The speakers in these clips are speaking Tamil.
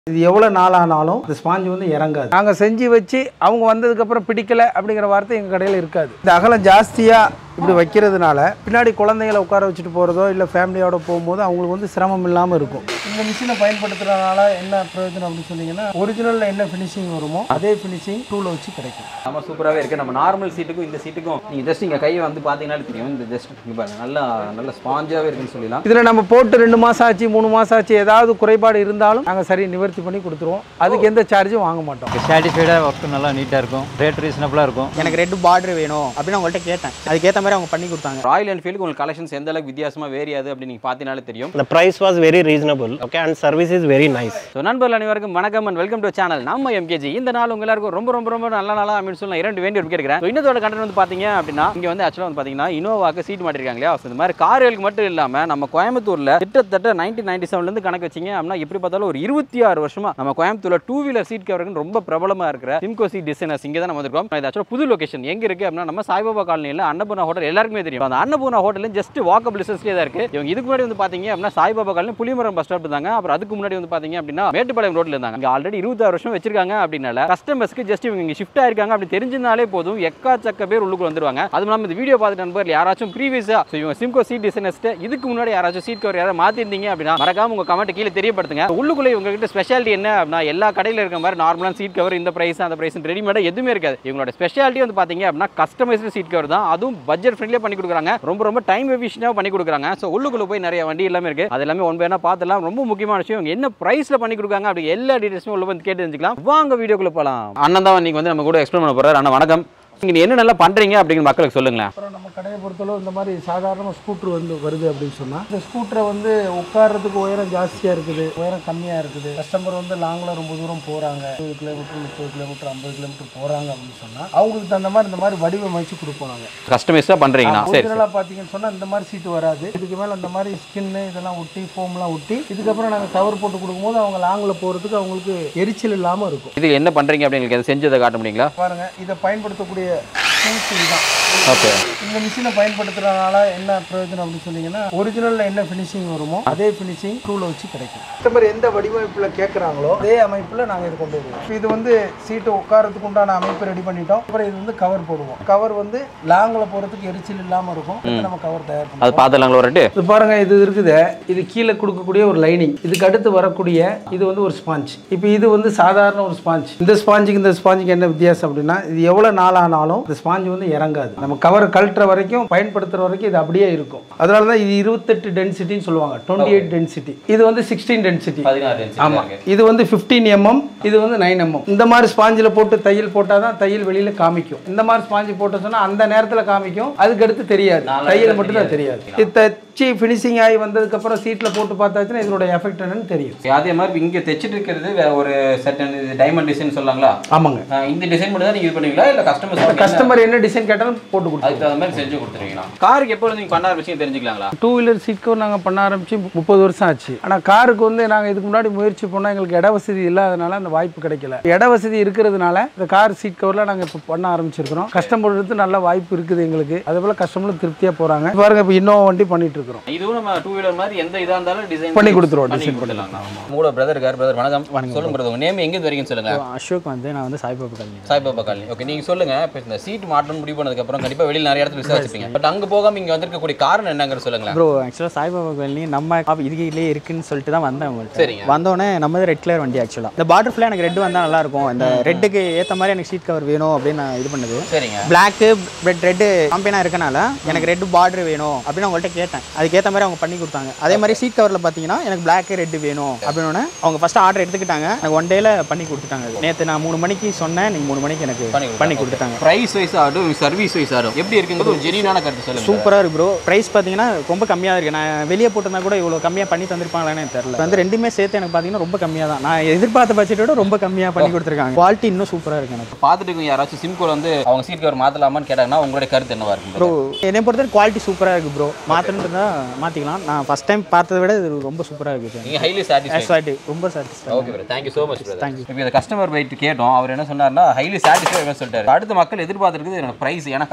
இது எவ்வளோ நாள் ஆனாலும் இந்த ஸ்பாஞ்சு வந்து இறங்காது நாங்கள் செஞ்சு வச்சு அவங்க வந்ததுக்கப்புறம் பிடிக்கல அப்படிங்கிற வார்த்தை எங்கள் கடையில் இருக்காது இந்த அகலம் ஜாஸ்தியாக இப்படி வைக்கிறதுனால பின்னாடி குழந்தைகளை உட்கார வச்சுட்டு போகிறதோ இல்லை ஃபேமிலியோட போகும்போது அவங்களுக்கு வந்து சிரமம் இல்லாமல் இருக்கும் இந்த மிஷினை பயன்படுத்துறதுனால என்ன பிரயோஜனம் அப்படின்னு சொன்னீங்கன்னா ஒரிஜினலில் என்ன ஃபினிஷிங் வருமோ அதே ஃபினிஷிங் டூவில் வச்சு கிடைக்கும் நம்ம சூப்பராகவே இருக்குது நம்ம நார்மல் சீட்டுக்கும் இந்த சீட்டுக்கும் நீங்கள் ஜஸ்ட் இங்கே கையை வந்து பார்த்தீங்கன்னாலே தெரியும் இந்த ஜஸ்ட் இங்கே பாருங்க நல்லா நல்ல ஸ்பாஞ்சாகவே இருக்குன்னு சொல்லலாம் இதில் நம்ம போட்டு ரெண்டு மாதம் ஆச்சு மூணு மாதம் ஆச்சு ஏதாவது குறைபாடு இருந்தாலும் நாங்கள் சரி நிவர்த்தி பண்ணி கொடுத்துருவோம் அதுக்கு எந்த சார்ஜும் வாங்க மாட்டோம் சாட்டிஸ்ஃபைடாக ஒர்க்கு நல்லா நீட்டாக இருக்கும் ரேட் ரீசனபிளாக இருக்கும் எனக்கு ரெட் பார்டர் வேணும் அப்படின்னு அவங்கள்ட்ட கேட்டேன் அதுக்கேற்ற மாதிரி அவங்க பண்ணி கொடுத்தாங்க ராயல் என்ஃபீல்டுக்கு உங்களுக்கு கலெக்ஷன்ஸ் எந்த அளவுக்கு வித்தியாசமாக வேறியாது அப்படின்னு நீங்கள் பார்த்தீங்கனாலே தெரியும் The price was very reasonable, okay, and service is very nice. So நண்பர்கள் அனைவருக்கும் வணக்கம் அண்ட் வெல்கம் டு சேனல் நம்ம எம்கேஜி இந்த நாள் உங்க எல்லாருக்கும் ரொம்ப ரொம்ப ரொம்ப நல்ல நாளா அப்படின்னு சொல்லி நான் இரண்டு வேண்டி கேட்கிறேன் ஸோ இன்னத்தோட கண்டென்ட் வந்து பார்த்தீங்க அப்படின்னா இங்கே வந்து ஆக்சுவலாக வந்து பார்த்தீங்கன்னா இனோவாக்கு சீட் மாட்டிருக்காங்க இல்லையா ஸோ இந்த மாதிரி கார்களுக்கு மட்டும் இல்லாமல் நம்ம கோயம்புத்தூரில் கிட்டத்தட்ட நைன்டீன் நைன்டி செவன்லேருந்து கணக்கு வச்சிங்க அப்படின்னா எப்படி பார்த்தாலும் ஒரு இருபத்தி ஆறு வருஷமா நம்ம கோயம்புத்தூர்ல டூ வீலர் சீட் கவருக்கு ரொம்ப பிரபலமாக இருக்கிற சிம்கோ சீட் டிசைனர்ஸ் இங்கே தான் நம்ம வந்திருக்கோம் இது ஆக்சுவலாக புது லொகேஷன் எங்கே இருக்குது அப்படின்னா நம்ம சாய்பாபா காலனியில் அன்னபூர்ணா ஹோட்டல் எல்லாருக்குமே தெரியும் அந்த அன்னபூர்ணா ஹோட்டல் ஜஸ்ட் வாக்கபிள் டிஸ்டன்ஸ்லேயே தான் இருக்குது இவங்க இதுக்கு முன்னாடி வந்து பார்த்தீங்க அப்படின்னா Saibaba colony Pulimaram bus stop இருந்தாங்க அப்புறம் அதுக்கு முன்னாடி வந்து பார்த்தீங்க அப்படின்னா மேட்டுப்பாளையம் ரோட்ல இருந்தாங்க இங்க ஆல்ரெடி இருபத்தாறு வருஷம் வச்சிருக்காங்க அப்படின்னால கஸ்டமர்ஸ்க்கு ஜஸ்ட் இவங்க இங்க ஷிஃப்ட் ஆயிருக்காங்க அப்படி தெரிஞ்சிருந்தாலே போதும் எக்காச்சக்க பேர் உள்ளுக்கு வந்துருவாங்க அது இல்லாமல் இந்த வீடியோ பார்த்துட்டு நண்பர்கள் யாராச்சும் ப்ரீவியஸா ஸோ இவங்க சிம்கோ சீட் டிசைனர்ஸ்ட்டு இதுக்கு முன்னாடி யாராச்சும் சீட் கவர் யாராவது மாத்திருந்தீங்க அப்படின்னா மறக்காம உங்க கமெண்ட் கீழே தெரியப்படுத்துங்க உள்ளுக்குள்ளே இவங்க கிட்ட ஸ்பெஷாலிட்டி என்ன அப்படின்னா எல்லா கடையில் இருக்க மாதிரி நார்மலான சீட் கவர் இந்த பிரைஸ் அந்த பிரைஸ் ரெடிமேடாக எதுவுமே இருக்காது இவங்களோட ஸ்பெஷாலிட்டி வந்து பார்த்தீங்க அப்படின்னா கஸ்டமைஸ்டு சீட் கவர் தான் அதுவும் பட்ஜெட் ஃப்ரெண்ட்லியாக பண்ணி கொடுக்குறாங்க ரொம்ப ரொம்ப டைம் எஃபிஷியனாக பண்ணி கொடுக்குறாங்க ஸோ உள்ளுக்குள்ள போய் நிறைய வண்டி எல்லாமே இருக்கு அது எல்லாமே ஒன் பை பார்த்துலாம் ரொம்ப முக்கியமான விஷயம் இவங்க என்ன பிரைஸ்ல பண்ணி கொடுக்காங்க அப்படி எல்லா டீடைல்ஸும் உள்ள வந்து கேட்டு தெரிஞ்சுக்கலாம் வாங்க வீடியோக்குள்ள போகலாம் அண்ணன் தான் இன்னைக்கு வந்து நம்ம கூட எக்ஸ்பிளைன் பண்ண போறாரு அண்ணா வணக்கம் நீங்க என்ன நல்லா பண்றீங்க அப்படிங்கிற மக்களுக்கு சொல்லுங்களேன் அப்புறம் நம்ம கடையை பொறுத்தளவு இந்த மாதிரி சாதாரண ஸ்கூட்ரு வந்து வருது அப்படின்னு சொன்னால் இந்த ஸ்கூட்டரை வந்து உட்கார்றதுக்கு உயரம் ஜாஸ்தியாக இருக்குது உயரம் கம்மியாக இருக்குது கஸ்டமர் வந்து லாங்கில் ரொம்ப தூரம் போகிறாங்க இருபது கிலோமீட்டர் முப்பது கிலோமீட்டர் ஐம்பது கிலோமீட்டர் போகிறாங்க அப்படின்னு சொன்னால் அவங்களுக்கு தகுந்த மாதிரி இந்த மாதிரி வடிவமைச்சு கொடுப்போம் நாங்கள் கஸ்டமைஸா பண்றீங்களா சரி சரி ஒரிஜினலாக பார்த்தீங்கன்னு சொன்னால் இந்த மாதிரி சீட்டு வராது இதுக்கு மேலே இந்த மாதிரி ஸ்கின்னு இதெல்லாம் ஒட்டி ஃபோம்லாம் ஒட்டி இதுக்கப்புறம் நாங்கள் கவர் போட்டு கொடுக்கும்போது அவங்க லாங்கில் போகிறதுக்கு அவங்களுக்கு எரிச்சல் இல்லாமல் இருக்கும் இது என்ன பண்றீங்க அப்படிங்களுக்கு எதை செஞ்சதை காட்ட முடியுங்களா பாருங்க இதை பயன்படுத்தக்கூடிய tools இதுதான் ஓகே இந்த மிஷினை பயன்படுத்துறதுனால என்ன பிரயோஜனம் அப்படின்னு சொன்னீங்கன்னா ஒரிஜினலில் என்ன ஃபினிஷிங் வருமோ அதே ஃபினிஷிங் டூவில் வச்சு கிடைக்கும் கஸ்டமர் எந்த வடிவமைப்பில் கேட்குறாங்களோ அதே அமைப்பில் நாங்கள் இது கொண்டு வருவோம் இப்போ இது வந்து சீட்டு உட்காரத்துக்கு உண்டான அமைப்பு ரெடி பண்ணிட்டோம் அப்புறம் இது வந்து கவர் போடுவோம் கவர் வந்து லாங்கில் போகிறதுக்கு எரிச்சல் இல்லாமல் இருக்கும் இது நம்ம கவர் தயார் பண்ணுவோம் அது பார்த்துலாங்களா ஒரு ரெட்டு இது பாருங்க இது இருக்குது இது கீழே கொடுக்கக்கூடிய ஒரு லைனிங் இதுக்கு அடுத்து வரக்கூடிய இது வந்து ஒரு ஸ்பாஞ்ச் இப்போ இது வந்து சாதாரண ஒரு ஸ்பாஞ்ச் இந்த ஸ்பாஞ்சுக்கு இந்த ஸ்பாஞ்சுக்கு என்ன வித்தியாசம் அப்படின்னா இது எவ்வளோ நாள் ஆனாலும் இந்த ஸ்பாஞ்ச் வந்து இறங்காது நம்ம கவர் கழட்டுற வரைக்கும் பயன்படுத்துற வரைக்கும் இது அப்படியே இருக்கும் அதனால தான் இது இருபத்தெட்டு டென்சிட்டின்னு சொல்லுவாங்க டுவெண்ட்டி எயிட் டென்சிட்டி இது வந்து சிக்ஸ்டீன் டென்சிட்டி பதினாறு ஆமாம் இது வந்து ஃபிஃப்டீன் எம்எம் இது வந்து நைன் எம்எம் இந்த மாதிரி ஸ்பாஞ்சில் போட்டு தையல் போட்டால் தான் தையல் வெளியில் காமிக்கும் இந்த மாதிரி ஸ்பாஞ்சு போட்டு சொன்னால் அந்த நேரத்தில் காமிக்கும் அதுக்கு அடுத்து தெரியாது தையல் மட்டும் தான் தெரியாது இது தச்சு ஃபினிஷிங் ஆகி வந்ததுக்கப்புறம் சீட்டில் போட்டு பார்த்தாச்சுன்னா இதோட எஃபெக்ட் என்னன்னு தெரியும் அதே மாதிரி இங்க தைச்சிட்டு இருக்கிறது வேற ஒரு செட்டன் டைமண்ட் டிசைன் சொல்லாங்களா ஆமாங்க அஹ் இந்த டிசைன் மட்டும் தான் நீங்க இது பண்ணுவீங்களா இல்ல கஸ்டமர் கஸ்டமர் என்ன டிசைன் கேட்டாலும் போட்டு கொடுத்துருவோம் அதுக்கு தகுந்த மாதிரி செஞ்சு கொடுத்துருவீங்களா காருக்கு எப்போ நீங்க பண்ண ஆரம்பிச்சு தெரிஞ்சுக்கலாங்களா டூ வீலர் சீட் கவர் நாங்கள் பண்ண ஆரம்பிச்சு முப்பது வருஷம் ஆச்சு ஆனால் காருக்கு வந்து நாங்கள் இதுக்கு முன்னாடி முயற்சி பண்ணோம் எங்களுக்கு இட வசதி இல்லாதனால அந்த வாய்ப்பு கிடைக்கல இட வசதி இருக்கிறதுனால இந்த கார் சீட் கவரில் நாங்கள் இப்போ பண்ண ஆரம்பிச்சிருக்கிறோம் கஸ்டமர் எடுத்து நல்ல வாய்ப்பு இருக்குது எங்களுக்கு அதே போல் கஸ்டமரும் திருப்தியாக போகிறாங்க பாருங்க இப்போ இன்னோவா வண்டி பண்ணிட்டு இருக்கிறோம் இதுவும் நம்ம டூ வீலர் மாதிரி எந்த இதா இருந்தாலும் டிசைன் பண்ணி கொடுத்துருவோம், பண்ணி design கொடுத்துடலாங்களா உங்களோட பிரதர் இருக்கார் பிரதர் வணக்கம் சொல்லுங்க பிரதர் உங்க நேம் எங்க இருந்து வரைக்கும் சொல்லுங்க அசோக் வந்து நான் வந்து சாய்பாபா கல்வி சாய்பாபா காலனி ஓகே நீங்க சொல்லுங்க இப்போ இந்த சீட் மாட்டணும் முடிவு பண்ணதுக்கு அப்புறம் கண்டிப்பா வெளியில நிறைய இடத்துல விசாரிச்சிருப்பீங்க பட் அங்க போகாம இங்க வந்திருக்கக்கூடிய காரணம் என்னங்கிற சொல்லுங்களேன் ப்ரோ ஆக்சுவலாக சாய்பாபா கல்வி நம்ம ஆப் இதுலேயே இருக்குன்னு சொல்லிட்டு தான் வந்தேன் உங்கள்கிட்ட சரிங்க. வந்தோடனே நம்ம ரெட் கலர் வண்டி ஆக்சுவலாக இந்த பார்டர் ஃபுல்லாக எனக்கு ரெட் வந்தால் நல்லா இருக்கும் இந்த ரெட்டுக்கு ஏற்ற மாதிரி எனக்கு சீட் கவர் வேணும் அப்படின்னு நான் இது பண்ணது சரிங்க பிளாக்கு ரெட் ரெட்டு கம்பெனாக இருக்கனால எனக்கு ரெட் பார்டர் வேணும் அப்படின்னு அவங்கள்ட்ட கேட்டேன் அதுக்கேற்ற மாதிரி அவங்க பண்ணி கொடுத்தாங்க அதே மாதிரி சீட் கவரில் பார்த்தீங்கன்னா எனக்கு பிளாக் ரெட் வேணும் அப்படின்னு அவங்க ஃபஸ்ட்டு ஆர்டர் எடுத்துக்கிட்டாங்க எனக்கு ஒன் டேல பண்ணி கொடுத்துட்டாங்க நேற்று நான் மூணு மணிக்கு சொன்னேன் நீங்கள் மூணு மணிக்கு எனக்கு பண்ணி கொடுத்துட்டாங்க பிரைஸ் வைஸ் ஆகட்டும் சர்வீஸ் வைஸ் ஆகட்டும் எப்படி இருக்குங்கிறது ஒரு ஜெனியூனான கருத்து சொல்லுங்க சூப்பராக இருக்கு ப்ரோ ப்ரைஸ் பார்த்தீங்கன்னா ரொம்ப கம்மியாக இருக்கு நான் வெளியே போட்டிருந்தா கூட இவ்வளோ கம்மியாக பண்ணி தந்திருப்பாங்களான்னு எனக்கு தெரியல வந்து ரெண்டுமே சேர்த்து எனக்கு பார்த்தீங்கன்னா ரொம்ப கம்மியாக தான் நான் எதிர்பார்த்த பட்ஜெட்டை விட ரொம்ப கம்மியாக பண்ணி கொடுத்துருக்காங்க குவாலிட்டி இன்னும் சூப்பராக இருக்கு எனக்கு பார்த்துட்டு இருக்கவங்க யாராச்சும் சிம் கோட் வந்து அவங்க சீட் கவர் மாத்தலாமான்னு கேட்டாங்கன்னா உங்களுடைய கருத்து என்னவா இருக்கும் ப்ரோ என்னை பொறுத்தவரை குவாலிட்டி சூப்பராக இருக்குது ப்ரோ மாற்றணுன்றதா மாற்றிக்கலாம் நான் ஃபஸ்ட் டைம் பார்த்ததை விட இது ரொம்ப சூப்பராக இருக்குது நீங்க ஹைலி சாட்டிஸ்ஃபை ஆக்சுவாலிட்டி ரொம்ப satisfy okay bro thank you so much Thank you. இப்போ இந்த கஸ்டமர் வெயிட் கேட்டோம் அவர் என்ன சொன்னார்னா ஹைலி சாட்டிஸ்ஃபை சொல்லிட்டாரு அடுத்த மக்கள் எதிர்பார்த்துருக்குது என்னோட பிரைஸ் ஏன்னா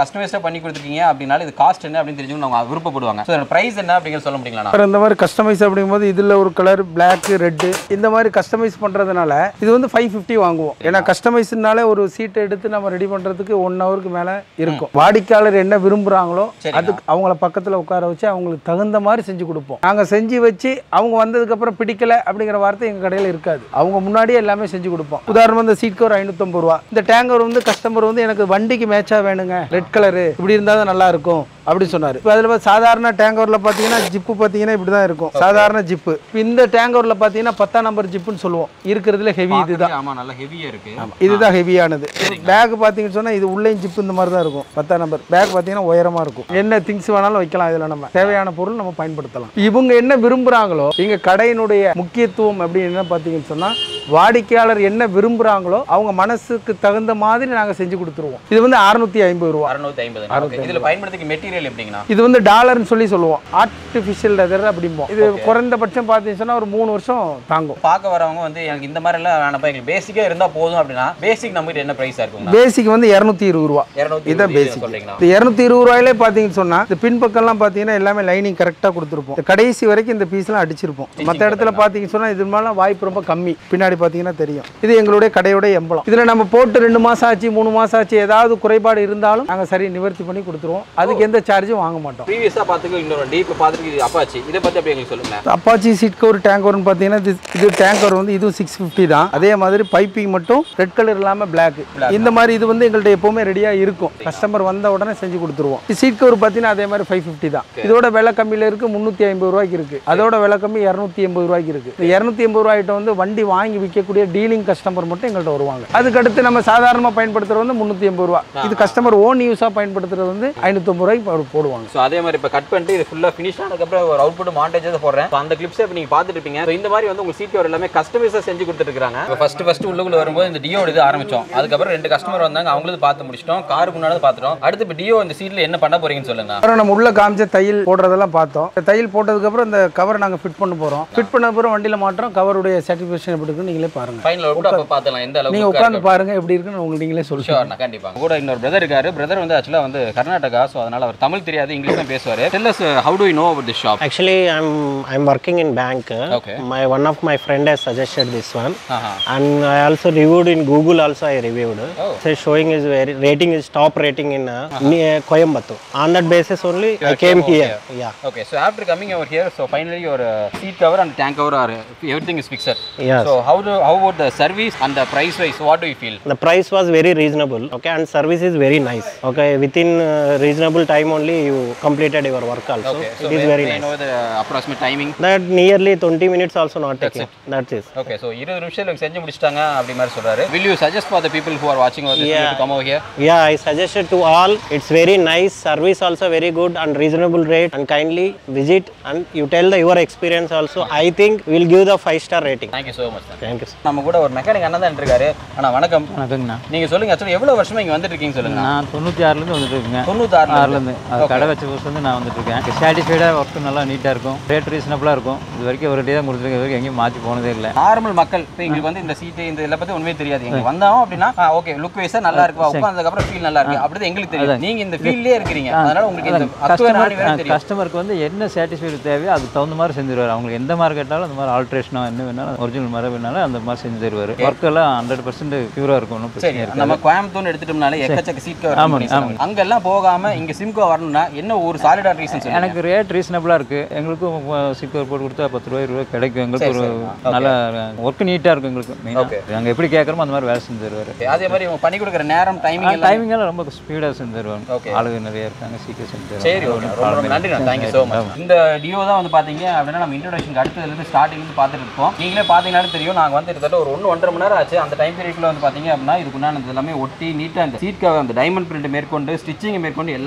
கஸ்டமைஸ்டாக பண்ணி கொடுத்துருக்கீங்க அப்படின்னாலும் இது காஸ்ட் என்ன அப்படின்னு தெரிஞ்சுக்கணும் அவங்க விருப்பப்படுவாங்க ஸோ ப்ரைஸ் என்ன அப்படிங்கிற சொல்ல முடியுங்களா அப்புறம் இந்த மாதிரி கஸ்டமைஸ் அப்படிங்கும்போது இதில் ஒரு கலர் பிளாக் ரெட்டு இந்த மாதிரி கஸ்டமைஸ் பண்ணுறதுனால இது வந்து ஃபைவ் ஃபிஃப்டி வாங்குவோம் ஏன்னா கஸ்டமைஸ்னால ஒரு சீட்டை எடுத்து நம்ம ரெடி பண்ணுறதுக்கு ஒன் ஹவருக்கு மேலே இருக்கும் வாடிக்கையாளர் என்ன விரும்புகிறாங்களோ அதுக்கு அவங்கள பக்கத்தில் உட்கார வச்சு அவங்களுக்கு தகுந்த மாதிரி செஞ்சு கொடுப்போம் நாங்கள் செஞ்சு வச்சு அவங்க வந்ததுக்கப்புறம் பிடிக்கல அப்படிங்கிற வார்த்தை எங்கள் கடையில் இருக்காது அவங்க முன்னாடியே எல்லாமே செஞ்சு கொடுப்போம் உதாரணமாக இந்த சீட் கவர் ஐநூற்றம்பது ரூபா இந்த டேங்கர் வந்து கஸ்டமர் வந்து எனக்கு வண்டிக்கு மேட்சாக வேணுங்க ரெட் கலரு இப்படி இருந்தால் தான் நல்லா இருக்கும் அப்படின்னு சொன்னார் இப்போ அதில் சாதாரண டேங்கரில் பார்த்தீங்கன்னா ஜிப்பு பார்த்தீங்கன்னா இப்படி தான் இருக்கும் சாதாரண ஜிப்பு இப்போ இந்த டேங்கரில் பார்த்தீங்கன்னா பத்தாம் நம்பர் ஜிப்புன்னு சொல்லுவோம் இருக்கிறதுல ஹெவி இதுதான் ஆமா நல்லா ஹெவியாக இருக்கு இதுதான் ஹெவியானது பேக் பார்த்தீங்கன்னு சொன்னால் இது உள்ளேயும் ஜிப்பு இந்த மாதிரி தான் இருக்கும் பத்தாம் நம்பர் பேக் பார்த்தீங்கன்னா உயரமாக இருக்கும் என்ன திங்ஸ் வேணாலும் வைக்கலாம் இதில் நம்ம தேவையான பொருள் நம்ம பயன்படுத்தலாம் இவங்க என்ன விரும்புகிறாங்களோ எங்கள் கடையினுடைய முக்கியத்துவம் அப்படின்னு என்ன பார்த்தீங்கன்னு சொன்னால் வாடிக்கையாளர் என்ன விரும்புகிறாங்களோ அவங்க மனசுக்கு தகுந்த மாதிரி நாங்கள் செஞ்சு கொடுத்துருவோம் இது வந்து அறுநூத்தி ஐம்பது ரூபா அறுநூத்தி ஐம்பது இதுல பயன்படுத்திக்க மெட்டீரியல் எப்படிங்கண்ணா இது வந்து டாலர்னு சொல்லி சொல்லுவோம் ஆர்டிஃபிஷியல் லெதர் அப்படிம்போம் இது குறைந்தபட்சம் பார்த்தீங்கன்னு சொன்னா ஒரு மூணு வருஷம் தாங்கும் பார்க்க வரவங்க வந்து எனக்கு இந்த மாதிரி எல்லாம் வேணப்பா எங்களுக்கு பேசிக்கா இருந்தா போதும் அப்படின்னா பேசிக் நம்மகிட்ட என்ன பிரைஸா இருக்குங்க பேசிக் வந்து இரநூத்தி இருபது ரூபா இரநூத்தி இதான் பேசிக் சொல்றீங்களா இந்த இரநூத்தி இருபது ரூபாயிலே பார்த்தீங்கன்னு சொன்னா இந்த பின்பக்கம்லாம் பார்த்தீங்கன்னா எல்லாமே லைனிங் கரெக்டாக கொடுத்துருப்போம் இந்த கடைசி வரைக்கும் இந்த பீஸ்லாம் அடிச்சிருப்போம் மற்ற இடத்துல பார்த்தீங்கன்னு சொன்னா இது மேலே வாய்ப்பு ரொம்ப கம்மி பின்னாடி பார்த்தீங்கன்னா தெரியும் இது எங்களுடைய கடையோட எம்பளம் இதில் நம்ம போட்டு ரெண்டு மாசம் ஆச்சு மூணு மாசம் ஆச்சு ஏதாவது குறைபாடு இருந்தாலும் நாங்கள் சரி நிவர்த்தி பண்ணி கொடுத்துருவோம் அதுக்கு எந்த சார்ஜும் வாங்க மாட்டோம் ப்ரீவியஸா பார்த்துக்க இன்னொரு டீப் பார்த்துருக்கு இது அப்பாச்சு இதை பத்தி அப்படி எங்களுக்கு சொல்லுங்க அப்பாச்சி சீட் கவர் டேங்கர்னு பார்த்தீங்கன்னா இது இது டேங்கர் வந்து இதுவும் சிக்ஸ் ஃபிஃப்டி தான் அதே மாதிரி பைப்பிங் மட்டும் ரெட் கலர் இல்லாமல் பிளாக் இந்த மாதிரி இது வந்து எங்கள்கிட்ட எப்போவுமே ரெடியாக இருக்கும் கஸ்டமர் வந்த உடனே செஞ்சு கொடுத்துருவோம் சீட் கவர் பார்த்தீங்கன்னா அதே மாதிரி ஃபைவ் ஃபிஃப்டி தான் இதோட விலை கம்மியில் இருக்குது முந்நூற்றி ஐம்பது ரூபாய்க்கு இருக்குது அதோட விலை கம்மி இரநூத்தி எண்பது ரூபாய்க்கு இருக்குது இந்த இரநூத்தி எண்பது ரூபாய்ட்ட வந்து வண்டி வாங்கி விற்கக்கூடிய டீலிங் கஸ்டமர் மட்டும் எங்கள்கிட்ட வருவாங்க அதுக்கடுத்து நம்ம சாதாரணமாக பயன்படுத்துறது வந்து முந்நூற்றி எண்பது ரூபா இது கஸ்டமர் ஓன் யூஸாக பயன்படுத்துறது வந்து ஐநூற்றம்பது ரூபாய்க்கு போடுவாங்க ஸோ அதே மாதிரி இப்போ கட் பண்ணிட்டு இது ஃபுல்லாக ஃபினிஷ் ஆனதுக்கப்புறம் ஒரு அவுட்புட் மாண்டேஜ் போடுறேன் So அந்த கிளிப்ஸை இப்போ நீங்கள் பார்த்துட்டு இருப்பீங்க So இந்த மாதிரி வந்து உங்கள் சீட் கவர் எல்லாமே கஸ்டமைஸாக செஞ்சு கொடுத்துருக்காங்க இப்போ ஃபஸ்ட்டு ஃபஸ்ட்டு உள்ளுக்குள்ள வரும்போது இந்த டியோ இது ஆரம்பிச்சோம் அதுக்கப்புறம் ரெண்டு கஸ்டமர் வந்தாங்க அவங்களும் பார்த்து முடிச்சிட்டோம் காருக்கு முன்னாடி பார்த்துட்டோம் அடுத்து இப்போ டியோ இந்த சீட்டில் என்ன பண்ண போறீங்கன்னு சொல்லுங்க அப்புறம் நம்ம உள்ள காமிச்ச தையல் போடுறதெல்லாம் பார்த்தோம் இந்த தையல் போட்டதுக்கப்புறம் இந்த கவர் நாங்கள் ஃபிட் பண்ண போகிறோம் ஃபிட் பண்ண அப்புறம் வண்டியில் மாட்டுறோம் கவருடைய சர்டிஃபிகேஷன் எப்படி இருக்குன்னு நீங்களே பாருங்க ஃபைனல் அவுட் அப்போ பார்த்துலாம் எந்த நீங்கள் அளவுக்கு உட்காந்து பாருங்க எப்படி இருக்குன்னு உங்களுக்கு நீங்களே சொல்லுங்க ஷோர்ண்ணா கண்டிப்பாக கூட இன்னொரு பிரதர் இருக்காரு பிரதர் வந்து ஆக்சுவலாக வந்து கர்நாடகா ஸோ அதனால அவர் தமிழ் தெரியாது இங்கிலீஷ் தான் பேசுவார் tell us how to you know about this shop Actually, I'm I'm working in bank. Okay. My one of my friend has suggested this one, aha and I also reviewed in Google. Also, I reviewed. Oh. So showing is very rating is top rating in uh, near Coimbatore. On that basis only, I came here. Yeah. Okay, so after coming over here, so finally your uh, seat cover and tank cover are everything is fixed. Yes. So how do how about the service and the price wise? What do you feel? The price was very reasonable. Okay, and service is very nice. Okay, within uh, reasonable time only you completed your work also. Okay, so it is may- very may I nice. know the approximate timing? That nearly 20 minutes also not taking. That's it. Okay, so இருபது நிமிஷம் செஞ்சு முடிச்சிட்டாங்க அப்படி மாதிரி சொல்றாரு. Will you suggest for the people who are watching over this Yeah. video to come over here? Yeah, I suggested to all. It's very nice service, also very good and reasonable rate. And kindly visit and you tell the your experience also. I think we'll give the five star rating. Thank you so much. sir. Thank you. Sir. நம்ம கூட ஒரு மெக்கானிக் அண்ணன் தான் இருக்காரு. அண்ணா வணக்கம். வணக்கங்கண்ணா நீங்க சொல்லுங்க ஆக்சுவலி எவ்வளவு வருஷமா இங்க வந்துட்டு இருக்கீங்க சொல்லுங்க. நான் தொண்ணூற்றி ஆறுலேருந்து வந்துட்டு இருக்கேங்க தொண்ணூத்தாறுல இருந்து. ஆறுலேருந்து அது கடை வச்ச புதுசுலேருந்து நான் வந்துட்டு இருக்கேன் சாட்டிஸ்ஃபைடாக ஒர்க்கு நல்லா நீட்டாக இருக்கும் ரேட் ரீசனபிளாக இருக்கும் இது வரைக்கும் ஒரு டே தான் கொடுத்துருக்கேன் இது வரைக்கும் எங்கேயும் மாற்றி போனதே இல்லை நார்மல் மக்கள் இப்போ எங்களுக்கு வந்து இந்த சீட்டு இந்த இதில் பத்தி ஒண்ணுமே தெரியாது எங்க வந்தோம் அப்படின்னா ஓகே லுக் வைஸா நல்லா இருக்கு உட்கார்ந்ததுக்கு அப்புறம் ஃபீல் நல்லா இருக்கு அப்படிதான் எங்களுக்கு தெரியும் நீங்க இந்த ஃபீல்ட்லயே இருக்கிறீங்க அதனால உங்களுக்கு இந்த அத்துவ நாடி வேற தெரியும் கஸ்டமருக்கு வந்து என்ன சாட்டிஸ்ஃபைடு தேவையோ அதுக்கு தகுந்த மாதிரி செஞ்சு தருவார் அவங்களுக்கு எந்த மாதிரி கேட்டாலும் அந்த மாதிரி ஆல்ட்ரேஷனோ என்ன வேணாலும் ஒரிஜினல் மாதிரி வேணாலும் அந்த மாதிரி செஞ்சு தருவார் ஒர்க் எல்லாம் ஹண்ட்ரட் பர்சன்ட் பியூராக இருக்கும் ஒன்றும் சரி பிரச்சனை இருக்காது நம்ம கோயம்புத்தூர் எடுத்துட்டோம்னாலே எக்கச்சக்க சீட் கவர் ஆமாங்க, பண்ணி சொன்னாங்க. அங்கெல்லாம் போகாம இங்க சிம்கோ வரணும்னா என்ன ஒரு சாலிடா ரீசன் சொல்லுங்க எனக்கு ரேட் ரீசனபிளாக இருக்குது எங்களுக்கும் சிக்கர் போட்டு கொடுத்தா பத்து ரூபாய் இருபது கிடைக்கும் எங்களுக்கு ஒரு நல்ல ஒர்க் நீட்டாக இருக்கும் எங்களுக்கு மெயினாக நாங்கள் எப்படி கேட்குறோமோ அந்த மாதிரி வேலை செஞ்சு தருவார் அதே மாதிரி இவங்க பண்ணி கொடுக்குற நேரம் டைமிங் எல்லாம் டைமிங் எல்லாம் ரொம்ப ஸ்பீடாக செஞ்சு Okay. தருவாங்க ஆளுங்க நிறைய இருக்காங்க சீக்கிரம் செஞ்சு தருவாங்க சரி ஓகே ரொம்ப ரொம்ப நன்றி தேங்க்யூ ஸோ மச் இந்த டியோ தான் வந்து பார்த்தீங்க அப்படின்னா நம்ம இன்ட்ரோடக்ஷன் அடுத்ததுலேருந்து ஸ்டார்டிங்லேருந்து பார்த்துட்டு இருப்போம் நீங்களே பார்த்தீங்கன்னாலும் தெரியும் நாங்கள் வந்து கிட்டத்தட்ட ஒரு ஒன்று ஒன்றரை மணி நேரம் ஆச்சு அந்த டைம் பீரியட்ல வந்து பார்த்தீங்க அப்படின்னா இதுக்குண்டான இது எல்லாமே ஒட்டி நீட்டாக இந்த சீட் கவர் அந்த டைமண்ட் பிரிண்ட் மேற்கொண்டு ஸ்டிச்சிங் மேற்கொண்டு எல்லாமே நம்ம கண்ணு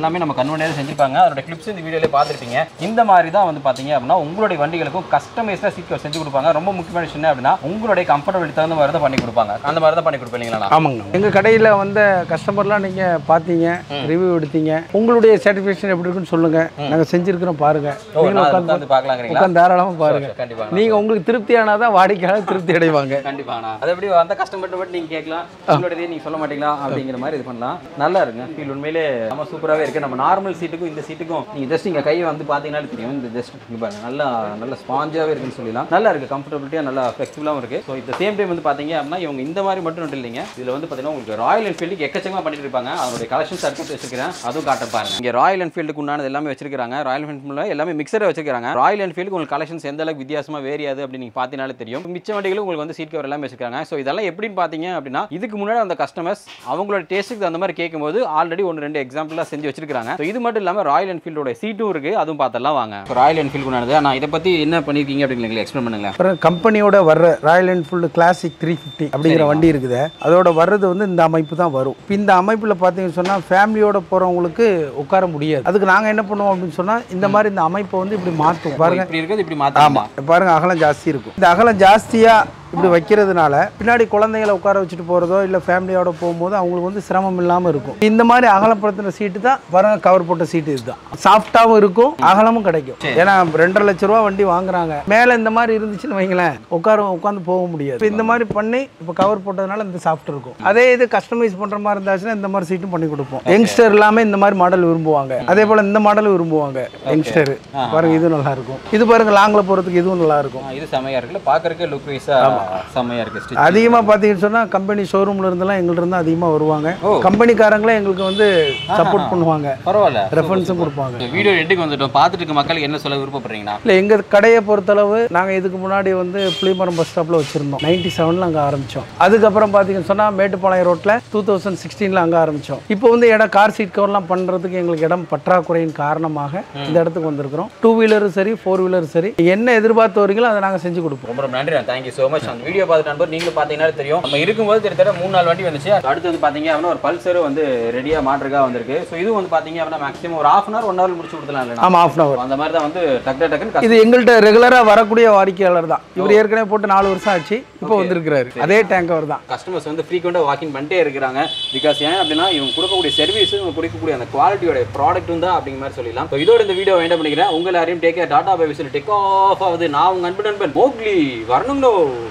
இன்னொன்று செஞ்சிருப்பாங்க அதோட கிளிப்ஸ் இந்த வீடியோல பார்த்துருப்பீங்க இந்த மாதிரி தான் வந்து பார்த்தீங்க அப்படின்னா உங்களுடைய வண்டிகளுக்கும் கஸ்டமைஸ்டாக சீட் கவர் செஞ்சு கொடுப்பாங்க ரொம்ப முக்கியமான விஷயம் என்ன அப்படின்னா உங்களுடைய கம்ஃபர்டபிள் தகுந்த மாதிரி தான் பண்ணி கொடுப்பாங்க அந்த மாதிரி தான் பண்ணி கொடுப்பீங்களா ஆமாங்க எங்கள் கடையில் வந்த கஸ்டமர்லாம் நீங்கள் பார்த்தீங்க ரிவ்யூ எடுத்தீங்க உங்களுடைய சாட்டிஸ்ஃபேக்ஷன் எப்படி இருக்குன்னு சொல்லுங்கள் நாங்கள் செஞ்சுருக்கிறோம் பாருங்கள் ஓ நீங்களும் நான் உட்காந்து உட்காந்து பார்க்கலாங்கிறீங்களா உட்காந்து தாராளமாக பாருங்கள் கண்டிப்பாக நீங்கள் உங்களுக்கு திருப்தியானால் தான் வாடிக்கையாளர் திருப்தி அடைவாங்க கண்டிப்பாண்ணா அது எப்படி அந்த கஸ்டமர்கிட்ட மட்டும் நீங்கள் கேட்கலாம் உங்களோடதே நீங்கள் சொல்ல மாட்டீங்களா அப்படிங்கிற மாதிரி இது பண்ணலாம் நல்லா இருக்குங்க ஃபீல் உண்மையிலே நம்ம சூப்பராகவே இருக்குது நம்ம நார்மல் சீட்டுக்கும் இந்த சீட்டுக்கும் நீங்கள் ஜஸ்ட் இங்கே கையை வந்து பார்த்தீங்கன்னாலே தெரியும் இந்த ஜஸ்ட் இங்கே பாருங்க நல்லா நல்ல ஸ்பாஞ்சாகவே இருக்குன்னு சொல்லலாம் நல்லா இருக்குது கம்ஃபர்டபிலிட்டியாக நல்லா ஃப்ளெக்சிபிளாகவும் இருக்குது ஸோ இந்த சேம் டைம் வந்து பார்த்தீங்க அப்படின்னா இவங்க இந்த மாதிரி மட்டும் மட்டும் இல்லைங்க இதில் வந்து பார்த்தீங்கன்னா உங்களுக்கு ராயல் என்ஃபீல்டுக்கு எக்கச்சக்கமாக பண்ணிட்டு இருப்பாங்க அதனுடைய கலெக்ஷன்ஸ் அடுத்து வச்சிருக்கிறேன் அதுவும் காட்ட பாருங்க இங்கே ராயல் என்ஃபீல்டுக்கு உண்டானது எல்லாமே வச்சிருக்காங்க ராயல் என்ஃபீல்டில் எல்லாமே மிக்சரை வச்சிருக்காங்க ராயல் என்ஃபீல்டுக்கு உங்களுக்கு கலெக்ஷன்ஸ் எந்த அளவுக்கு வித்தியாசமாக வேரியாது அப்படின்னு நீங்கள் பார்த்தீங்கனாலே தெரியும் மிச்ச வண்டிகளும் உங்களுக்கு வந்து சீட் கவர் எல்லாமே வச்சிருக்காங்க ஸோ இதெல்லாம் எப்படின்னு பார்த்தீங்க அப்படின்னா இதுக்கு முன்னாடி அந்த கஸ்டமர்ஸ் அவங்களோட டேஸ்ட்டுக்கு அந்த மாதிரி கேட்கும்போது ஆல்ரெடி ஒன்று ரெண்டு எக்ஸாம்பிளாக செஞ்சு வச்சிருக்காங்க ஸோ இது மட்டும் இல்லாமல் ராயல் என்ஃபீல்டோட சீட்டும் இருக்குது அதுவும் பார்த்தெல்லாம் வாங்க ராயல் என்ஃபீல்டு உண்டானது நான் இதை பற்றி என்ன பண்ணியிருக்கீங்க அப்படிங்களா எக்ஸ்பிளைன் பண்ணுங்களேன் அப்புறம் கம்பெனியோட வர்ற Royal Enfield Classic three fifty அப்படிங்கிற வண்டி இருக்குது அதோட வர்றது வந்து இந்த அமைப்பு தான் வரும் இப்போ இந்த அமைப்பில் பார்த்தீங்கன்னு சொன்னால் ஃபேமிலியோட போகிறவங்களுக்கு உட்கார முடியாது அதுக்கு நாங்கள் என்ன பண்ணுவோம் அப்படின்னு சொன்னால் இந்த மாதிரி இந்த அமைப்பை வந்து இப்படி மாற்றுவோம் பாருங்க இப்படி இருக்கிறது இப்படி மாற்றாமா பாருங்க அகலம் ஜாஸ்தி இருக்கும் இந்த அகலம் ஜாஸ்தியாக இப்படி வைக்கிறதுனால பின்னாடி குழந்தைகளை உட்கார வச்சுட்டு போகிறதோ இல்லை ஃபேமிலியோட போகும்போது அவங்களுக்கு வந்து சிரமம் இல்லாமல் இருக்கும் இந்த மாதிரி அகலப்படுத்தின சீட்டு தான் பாருங்க கவர் போட்ட சீட்டு இதுதான் சாஃப்டாகவும் இருக்கும் அகலமும் கிடைக்கும் ஏன்னா ரெண்டரை லட்ச ரூபா வண்டி வாங்குறாங்க மேலே இந்த மாதிரி இருந்துச்சுன்னு வைங்களேன் உட்கார உட்காந்து போக முடியாது இப்ப இந்த மாதிரி பண்ணி இப்போ கவர் போட்டதுனால இந்த சாஃப்ட் இருக்கும் அதே இது கஸ்டமைஸ் பண்ணுற மாதிரி இருந்தாச்சுன்னா இந்த மாதிரி சீட்டும் பண்ணி கொடுப்போம் யங்ஸ்டர் எல்லாமே இந்த மாதிரி மாடல் விரும்புவாங்க அதே போல் இந்த மாடல் விரும்புவாங்க யங்ஸ்டர் பாருங்க இது நல்லா இருக்கும் இது பாருங்க லாங்கில் போகிறதுக்கு இதுவும் நல்லா இருக்கும் இது செமையா இருக்குல்ல பார்க்கறதுக்கு லுக் வைஸாக செமையா இருக்கு ஸ்டிச் அதிகமாக பார்த்தீங்கன்னு சொன்னால் கம்பெனி ஷோரூம்ல இருந்தெல்லாம் எங்கள்ட்ட இருந்து அதிகமாக வருவாங்க கம்பெனிக்காரங்களே எங்களுக்கு வந்து சப்போர்ட் பண்ணுவாங்க பரவாயில்ல ரெஃபரன்ஸும் கொடுப்பாங்க வீடியோ எட்டுக்கு வந்துட்டோம் பார்த்துட்டு இருக்க மக்களுக்கு என்ன சொல்ல விருப்பப்படுறீங்கன்னா இல்லை எங்கள் கடையை பொறுத்தளவு நாங்கள் இதுக்கு முன்னாடி வந்து புளிமரம் பஸ் ஸ்டாப்பில் வச்சுருந்தோம் நைன்டி செவனில் அங்கே ஆரம்பித்தோம் அதுக்கப்புறம் பார்த்தீங்கன்னு சொன்னால் மேட்டுப்பாளையம் ரோட்டில் டூ தௌசண்ட் சிக்ஸ்டீனில் அங்கே ஆரம்பித்தோம் இப்போ வந்து இடம் கார் சீட் கவர்லாம் பண்ணுறதுக்கு எங்களுக்கு இடம் பற்றாக்குறையின் காரணமாக இந்த இடத்துக்கு வந்திருக்கிறோம் டூ வீலரும் சரி ஃபோர் வீலரும் சரி என்ன எதிர்பார்த்து வரீங்களோ அதை நாங்கள் செஞ்சு கொடுப்போம் ரொம்ப ரொம்ப நன்றி தேங்க்யூ ஸோ மச் அந்த வீடியோ பார்த்துட்டு நண்பர் நீங்களும் பார்த்தீங்கன்னா தெரியும் நம்ம இருக்கும்போது கிட்டத்தட்ட மூணு நாலு வண்டி வந்துச்சு அடுத்து வந்து பார்த்தீங்க அப்படின்னா ஒரு பல்சர் வந்து ரெடியாக மாற்றுக்காக வந்திருக்கு ஸோ இதுவும் வந்து பார்த்தீங்க அப்படின்னா மேக்ஸிமம் ஒரு half an hour one hour முடிச்சு கொடுத்துலாம் இல்லைனா ஆமாம் ஆஃப் அன் அவர் அந்த மாதிரி தான் வந்து டக்கு டக்குன்னு இது எங்கள்கிட்ட ரெகுலராக வரக்கூடிய வாடிக்கையாளர் தான் இவர் ஏற்கனவே போட்டு நாலு வருஷம் ஆச்சு இப்போ வந்திருக்கிறாரு அதே டேங்கர் தான் கஸ்டமர்ஸ் வந்து ஃப்ரீக்வெண்ட்டாக வாக்கிங் பண்ணிட்டே இருக்கிறாங்க பிகாஸ் ஏன் அப்படின்னா இவங்க கொடுக்கக்கூடிய சர்வீஸ் இவங்க கொடுக்கக்கூடிய அந்த குவாலிட்டியோட ப்ராடக்ட்டும் தான் அப்படிங்கிற மாதிரி சொல்லலாம் ஸோ இதோட இந்த வீடியோ வேண்டாம் பண்ணிக்கிறேன் உங்கள் எல்லாரையும் take care tata bye whistle take off ஆகுது நான் உங்கள் அன்பு நண்பன் மோக்லி வரணுங்கோ